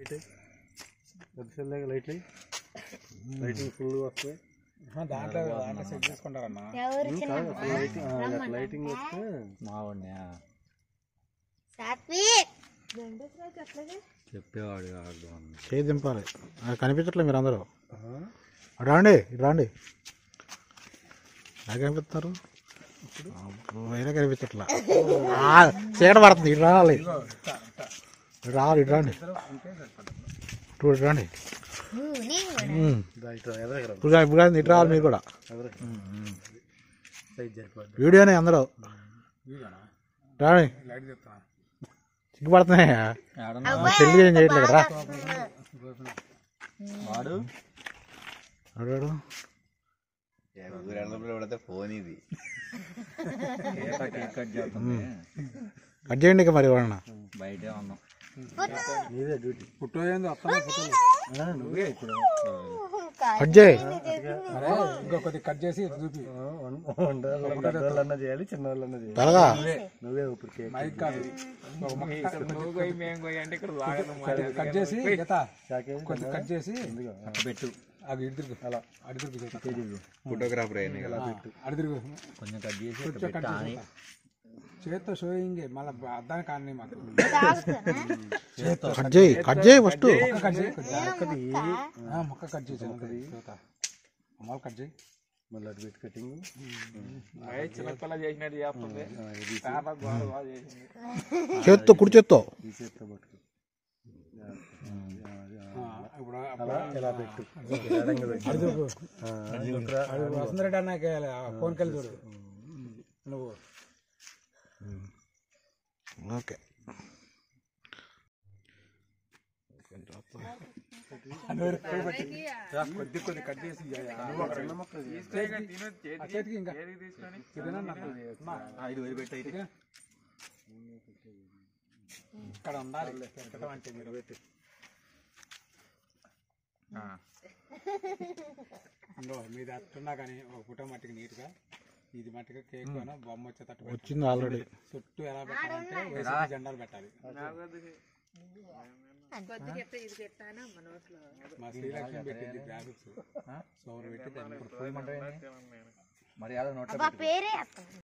పెద్దగా లైట్లు lighting full వస్తాయి దాంట్లో దాంట్లో సెట్ చేసుకుంటారన్నా ఎవరు చిన్న లైటింగ్ లైటింగ్ వస్తే మావాడిని సాత్విక్ చెప్పేవాడు కాదు అన్న. చేయి దింపాలి అది కనిపించట్లేదు మీరు అందరూ అటు రాండి ఇటు రాండి ఎలా కనిపిస్తున్నారు అయినా కనిపించట్లా ఆ, చీకటి పడుతుంది ఇటు రావాలి ఇటు రావాలి ఇటు రాండి ఇటు ఇటు రండి ఉమ్. ఇప్పుడు కాదు, ఇప్పుడు కాదు, ఇటు రావాలి మీరు కూడా వీడియోనే అందరూ రాండి సిగ్గుపడుతున్నాయా పెళ్లి ఏం చేయట్లేదు రా వాడు అడు ఊరెళ్ళినప్పుడు ఫోన్ ఇది కేక్ కట్ చేస్తుంది కట్ చేయండి ఇక మరి వాడన బయటే ఉన్నాం నీదే డ్యూటీ నువ్వే ఇప్పుడు కట్ చేయి ఇంకో కొద్ది కట్ చేసి చూపి పెద్దవాళ్ళన్నా చేయాలి చిన్న వాళ్ళన్నా చేయాలి త్వరగా నువ్వే ఇప్పుడు కేక్ మైక్ కాదు ఒక మొక్క కట్ చేసి గత కొద్ది కట్ చేసి పెట్టు అది ఇడిదిరుగు అలా అడిదిరుగు చేత ఫోటోగ్రాఫర్ అయినా అడిదిరుగు కొంచెం కట్ చేసి ఇట్లా కొంచెం కట్ పెట్టు అని చేసి చేత్తో షోయింగ్ మళ్ళీ అద్దానికి కానీ మాకు కట్ చేయి కట్ చేయి ఫస్ట్ మొక్క కట్ చేయి కొద్దిగా. ఆ, మొక్క కట్ చేసి చేత అమ్మాయి కట్ చేయి మళ్ళీ అటు పెట్టి కటింగ్ చేత్తో కుడి చేత్తో తీసేస్తా పట్టుకు ఆ, ఇప్పుడు అలా ఇలా పెట్టు అడిదిరుగు అది వసంతరెడ్డి అన్నకి ఫోన్ కలిసి చూడు నువ్వు ఓకే కొద్ది కొద్ది కట్ చేసి నువ్వు ఒక రెండు మొక్కలు చేతికి- ఆ చేతికి ఇంకా ఇదేనా నాకు? అమ్మా, ఇదే. ఇక్కడ ఉండాలి పెట్టడం అంటే మీరు పెట్టి ఇంకో మీది అట్టున్నా కానీ ఒక పుట్ట మట్టికి నీట్గా ఇది మట్టిగా కేక్ గాను బొమ్మ వచ్చేటట్టు పెట్టాలి. వచ్చింది ఆల్రెడీ చుట్టూ ఎలా పెట్టాలంటే వైసీపీ జెండాలు పెట్టాలి మా శ్రీలక్ష్మి పెట్టింది గ్రాఫిక్స్ సోమరు పెట్టి దాన్ని మరి అలా నోట్లో పేరే అతను